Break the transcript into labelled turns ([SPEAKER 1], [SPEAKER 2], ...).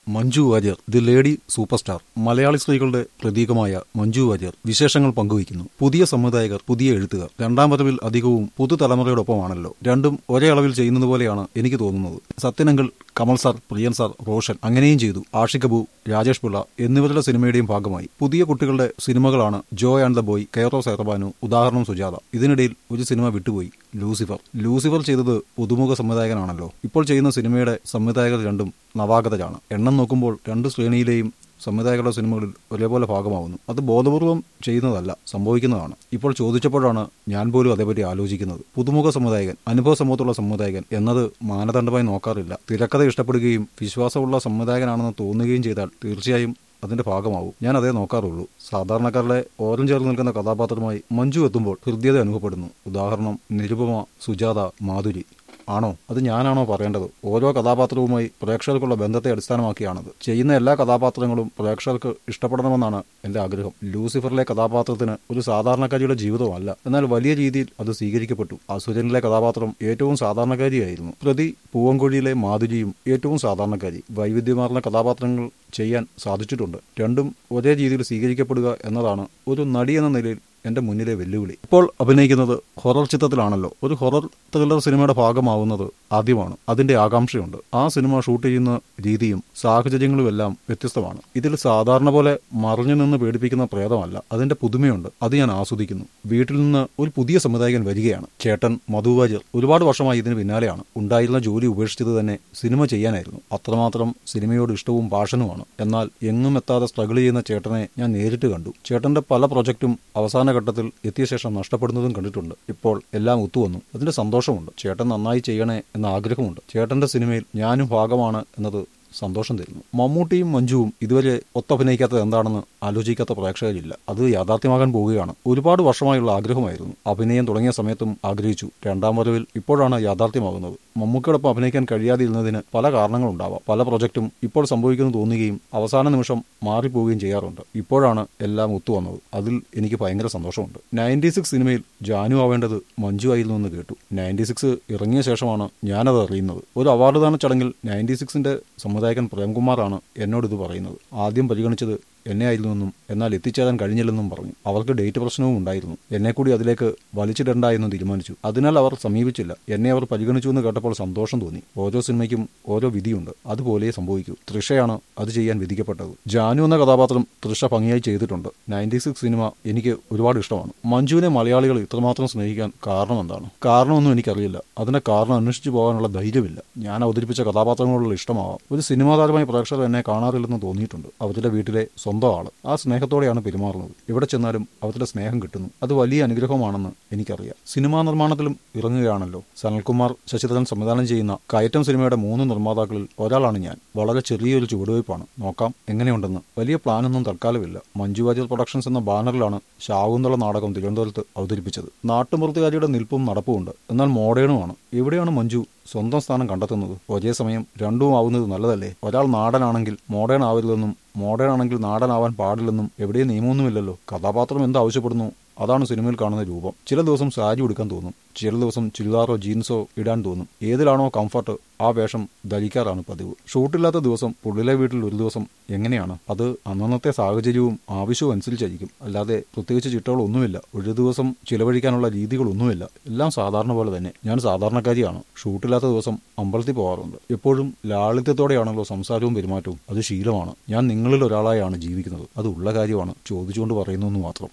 [SPEAKER 1] Manju Warrier the lady super star Malayali സ്ത്രീകളുടെ പ്രതീകമായ മഞ്ജു വാര്യർ വിശേഷങ്ങൾ പങ്കുവയ്ക്കുന്നു പുതിയ സംവിധായകർ പുതിയ എഴുത്തുകാർ രണ്ടാം വരവിൽ അധികവും പുതുതലമുറയോടൊപ്പമാണല്ലോ രണ്ടും ഒരേ അളവിൽ ചെയ്യുന്നത് പോലെയാണ് എനിക്ക് തോന്നുന്നത് സത്യനങ്കിൾ കമൽ സാർ പ്രിയൻ സാർ റോഷൻ അങ്ങനെയും ചെയ്തു ആഷിക് കപൂർ രാജേഷ് പിള്ള എന്നിവരുടെ സിനിമയുടെയും ഭാഗമായി പുതിയ കുട്ടികളുടെ സിനിമകളാണ് Joe and the boy care of Saira Banu ഉദാഹരണം സുജാത ഇതിനിടയിൽ ഒരു സിനിമ വിട്ടുപോയി ലൂസിഫർ ലൂസിഫർ ചെയ്തത് പുതുമുഖ സംവിധായകനാണല്ലോ ഇപ്പോൾ ചെയ്യുന്ന സിനിമയുടെ സംവിധായകർ രണ്ടും നവാഗതരാണ് എണ്ണം നോക്കുമ്പോൾ രണ്ട് ശ്രേണിയിലെയും സംവിധായകരുടെ സിനിമകളിൽ ഒരേപോലെ ഭാഗമാവുന്നു അത് ബോധപൂർവം ചെയ്യുന്നതല്ല സംഭവിക്കുന്നതാണ് ഇപ്പോൾ ചോദിച്ചപ്പോഴാണ് ഞാൻ പോലും അതേപറ്റി ആലോചിക്കുന്നത് പുതുമുഖ സംവിധായകൻ അനുഭവ സമൂഹത്തുള്ള സംവിധായകൻ എന്നത് മാനദണ്ഡമായി നോക്കാറില്ല തിരക്കഥ ഇഷ്ടപ്പെടുകയും വിശ്വാസമുള്ള സംവിധായകനാണെന്ന് തോന്നുകയും ചെയ്താൽ തീർച്ചയായും അതിന്റെ ഭാഗമാവും ഞാൻ അതേ നോക്കാറുള്ളൂ സാധാരണക്കാരുടെ ഓരം ചേർന്ന് നിൽക്കുന്ന കഥാപാത്രമായി മഞ്ജു എത്തുമ്പോൾ ഹൃദ്യത അനുഭവപ്പെടുന്നു ഉദാഹരണം നിരുപമ സുജാത മാധുരി ആണോ അത് ഞാനാണോ പറയേണ്ടത് ഓരോ കഥാപാത്രവുമായി പ്രേക്ഷകർക്കുള്ള ബന്ധത്തെ അടിസ്ഥാനമാക്കിയാണത് ചെയ്യുന്ന എല്ലാ കഥാപാത്രങ്ങളും പ്രേക്ഷകർക്ക് ഇഷ്ടപ്പെടണമെന്നാണ് എന്റെ ആഗ്രഹം ലൂസിഫറിലെ കഥാപാത്രത്തിന് ഒരു സാധാരണക്കാരിയുടെ ജീവിതമല്ല എന്നാൽ വലിയ രീതിയിൽ അത് സ്വീകരിക്കപ്പെട്ടു അസുരനിലെ കഥാപാത്രം ഏറ്റവും സാധാരണക്കാരിയായിരുന്നു പ്രതി പൂവൻകൊഴിയിലെ മാധുരിയും ഏറ്റവും സാധാരണക്കാരി വൈവിധ്യമാർന്ന കഥാപാത്രങ്ങൾ ചെയ്യാൻ സാധിച്ചിട്ടുണ്ട് രണ്ടും ഒരേ രീതിയിൽ സ്വീകരിക്കപ്പെടുക എന്നതാണ് ഒരു നടി എന്ന നിലയിൽ എന്റെ മുന്നിലെ വെല്ലുവിളി ഇപ്പോൾ അഭിനയിക്കുന്നത് ഹൊറർ ചിത്രത്തിലാണല്ലോ ഒരു ഹൊറർ ത്രില്ലർ സിനിമയുടെ ഭാഗമാവുന്നത് ആദ്യമാണ് അതിന്റെ ആകാംക്ഷയുണ്ട് ആ സിനിമ ഷൂട്ട് ചെയ്യുന്ന രീതിയും സാഹചര്യങ്ങളും എല്ലാം വ്യത്യസ്തമാണ് ഇതിൽ സാധാരണ പോലെ മറിഞ്ഞു നിന്ന് പേടിപ്പിക്കുന്ന പ്രേതമല്ല അതിന്റെ പുതുമയുണ്ട് അത് ഞാൻ ആസ്വദിക്കുന്നു വീട്ടിൽ നിന്ന് ഒരു പുതിയ സംവിധായകൻ വരികയാണ് ചേട്ടൻ മധുവാര്യർ ഒരുപാട് വർഷമായി ഇതിന് പിന്നാലെയാണ് ഉണ്ടായിരുന്ന ജോലി ഉപേക്ഷിച്ചത് തന്നെ സിനിമ ചെയ്യാനായിരുന്നു അത്രമാത്രം സിനിമയോട് ഇഷ്ടവും പാഷനുമാണ് എന്നാൽ എങ്ങും എത്താതെ സ്ട്രഗിൾ ചെയ്യുന്ന ചേട്ടനെ ഞാൻ നേരിട്ട് കണ്ടു ചേട്ടന്റെ പല പ്രൊജക്റ്റും അവസാന ഘട്ടത്തിൽ എത്തിയ ശേഷം നഷ്ടപ്പെടുന്നതും കണ്ടിട്ടുണ്ട് ഇപ്പോൾ എല്ലാം ഒത്തുവന്നു അതിന്റെ സന്തോഷമുണ്ട് ചേട്ടൻ നന്നായി ചെയ്യണേ എന്ന ആഗ്രഹമുണ്ട് ചേട്ടന്റെ സിനിമയിൽ ഞാനും ഭാഗമാണ് എന്നത് സന്തോഷം തരുന്നു മമ്മൂട്ടിയും മഞ്ജുവും ഇതുവരെ ഒത്തഭിനയിക്കാത്തത് എന്താണെന്ന് ആലോചിക്കാത്ത പ്രേക്ഷകരില്ല അത് യാഥാർത്ഥ്യമാകാൻ പോവുകയാണ് ഒരുപാട് വർഷമായുള്ള ആഗ്രഹമായിരുന്നു അഭിനയം തുടങ്ങിയ സമയത്തും ആഗ്രഹിച്ചു രണ്ടാം വരവിൽ ഇപ്പോഴാണ് യാഥാർത്ഥ്യമാകുന്നത് മമ്മൂക്കയോടൊപ്പം അഭിനയിക്കാൻ കഴിയാതിരുന്നതിന് പല കാരണങ്ങളുണ്ടാവാം പല പ്രൊജക്റ്റും ഇപ്പോൾ സംഭവിക്കുന്നു തോന്നുകയും അവസാന നിമിഷം മാറിപ്പോവുകയും ചെയ്യാറുണ്ട് ഇപ്പോഴാണ് എല്ലാം ഒത്തുവന്നത് അതിൽ എനിക്ക് ഭയങ്കര സന്തോഷമുണ്ട് നയൻറ്റി സിക്സ് സിനിമയിൽ ജാനു ആവേണ്ടത് മഞ്ജു ആയിരുന്നു എന്ന് കേട്ടു നയൻറ്റി സിക്സ് ഇറങ്ങിയ ശേഷമാണ് ഞാനത് അറിയുന്നത് ഒരു അവാർഡ് ദാന ചടങ്ങിൽ നയൻറ്റി സിക്സിന്റെ സംവിധായകൻ പ്രേംകുമാറാണ് എന്നോട് ഇത് പറയുന്നത് ആദ്യം പരിഗണിച്ചത് എന്നെ ആയിരുന്നുവെന്നും എന്നാൽ എത്തിച്ചേരാൻ കഴിഞ്ഞില്ലെന്നും പറഞ്ഞു അവർക്ക് ഡേറ്റ് പ്രശ്നവും ഉണ്ടായിരുന്നു എന്നെ കൂടി അതിലേക്ക് വലിച്ചിടണ്ട എന്നും തീരുമാനിച്ചു അതിനാൽ അവർ സമീപിച്ചില്ല എന്നെ അവർ പരിഗണിച്ചു എന്ന് കേട്ടപ്പോൾ സന്തോഷം തോന്നി ഓരോ സിനിമയ്ക്കും ഓരോ വിധിയുണ്ട് അതുപോലെ സംഭവിക്കൂ തൃഷയാണ് അത് ചെയ്യാൻ വിധിക്കപ്പെട്ടത് ജാനു എന്ന കഥാപാത്രം തൃഷ ഭംഗിയായി ചെയ്തിട്ടുണ്ട് നയൻറ്റി സിക്സ് സിനിമ എനിക്ക് ഒരുപാട് ഇഷ്ടമാണ് മഞ്ജുവിനെ മലയാളികൾ ഇത്രമാത്രം സ്നേഹിക്കാൻ കാരണം എന്താണ് കാരണമൊന്നും എനിക്കറിയില്ല അതിന്റെ കാരണം അന്വേഷിച്ചു പോകാനുള്ള ധൈര്യമില്ല ഞാൻ അവതരിപ്പിച്ച കഥാപാത്രങ്ങളോടുള്ള ഇഷ്ടമാവാം ഒരു സിനിമാ താരമായി പ്രേക്ഷകർ എന്നെ കാണാറില്ലെന്ന് തോന്നിയിട്ടുണ്ട് അവരുടെ വീട്ടിലെ സ്വന്തം ആള് ആ സ്നേഹത്തോടെയാണ് പെരുമാറുന്നത് എവിടെ ചെന്നാലും അവരുടെ സ്നേഹം കിട്ടുന്നു അത് വലിയ അനുഗ്രഹമാണെന്ന് എനിക്കറിയാം സിനിമാ നിർമ്മാണത്തിലും ഇറങ്ങുകയാണല്ലോ സനൽകുമാർ ശശിധരൻ സംവിധാനം ചെയ്യുന്ന കയറ്റം സിനിമയുടെ മൂന്ന് നിർമ്മാതാക്കളിൽ ഒരാളാണ് ഞാൻ വളരെ ചെറിയൊരു ചുവടുവയ്പ്പാണ് നോക്കാം എങ്ങനെയുണ്ടെന്ന് വലിയ പ്ലാനൊന്നും തൽക്കാലമില്ല മഞ്ജു വാര്യർ പ്രൊഡക്ഷൻസ് എന്ന ബാനറിലാണ് ശാകുന്തള നാടകം തിരുവനന്തപുരത്ത് അവതരിപ്പിച്ചത് നാട്ടുമൃത്തുകാരിയുടെ നിൽപ്പും നടപ്പുമുണ്ട് എന്നാൽ മോഡേണുമാണ് എവിടെയാണ് മഞ്ജു സ്വന്തം സ്ഥാനം കണ്ടെത്തുന്നത് ഒരേ സമയം രണ്ടും ആവുന്നത് നല്ലതല്ലേ ഒരാൾ നാടനാണെങ്കിൽ മോഡേൺ ആവരുതെന്നും മോഡേൺ ആണെങ്കിൽ നാടനാവാൻ പാടില്ലെന്നും എവിടെയും നിയമമൊന്നുമില്ലല്ലോ കഥാപാത്രം എന്ത് ആവശ്യപ്പെടുന്നു അതാണ് സിനിമയിൽ കാണുന്ന രൂപം ചില ദിവസം സാരി ഉടുക്കാൻ തോന്നും ചില ദിവസം ചുരിദാറോ ജീൻസോ ഇടാൻ തോന്നും ഏതിലാണോ കംഫർട്ട് ആ വേഷം ധരിക്കാറാണ് പതിവ് ഷൂട്ടില്ലാത്ത ദിവസം പുള്ളിലെ വീട്ടിൽ ഒരു ദിവസം എങ്ങനെയാണ് അത് അന്നന്നത്തെ സാഹചര്യവും ആവശ്യവും അനുസരിച്ചായിരിക്കും അല്ലാതെ പ്രത്യേകിച്ച് ചിട്ടകളൊന്നുമില്ല ഒരു ദിവസം ചിലവഴിക്കാനുള്ള രീതികളൊന്നുമില്ല എല്ലാം സാധാരണ പോലെ തന്നെ ഞാൻ സാധാരണക്കാരിയാണ് ഷൂട്ടില്ലാത്ത ദിവസം അമ്പലത്തിൽ പോകാറുണ്ട് എപ്പോഴും ലാളിത്യത്തോടെയാണല്ലോ സംസാരവും പെരുമാറ്റവും അത് ശീലമാണ് ഞാൻ നിങ്ങളിൽ ഒരാളായാണ് ജീവിക്കുന്നത് അത് ഉള്ള കാര്യമാണ് ചോദിച്ചുകൊണ്ട് പറയുന്നു എന്ന് മാത്രം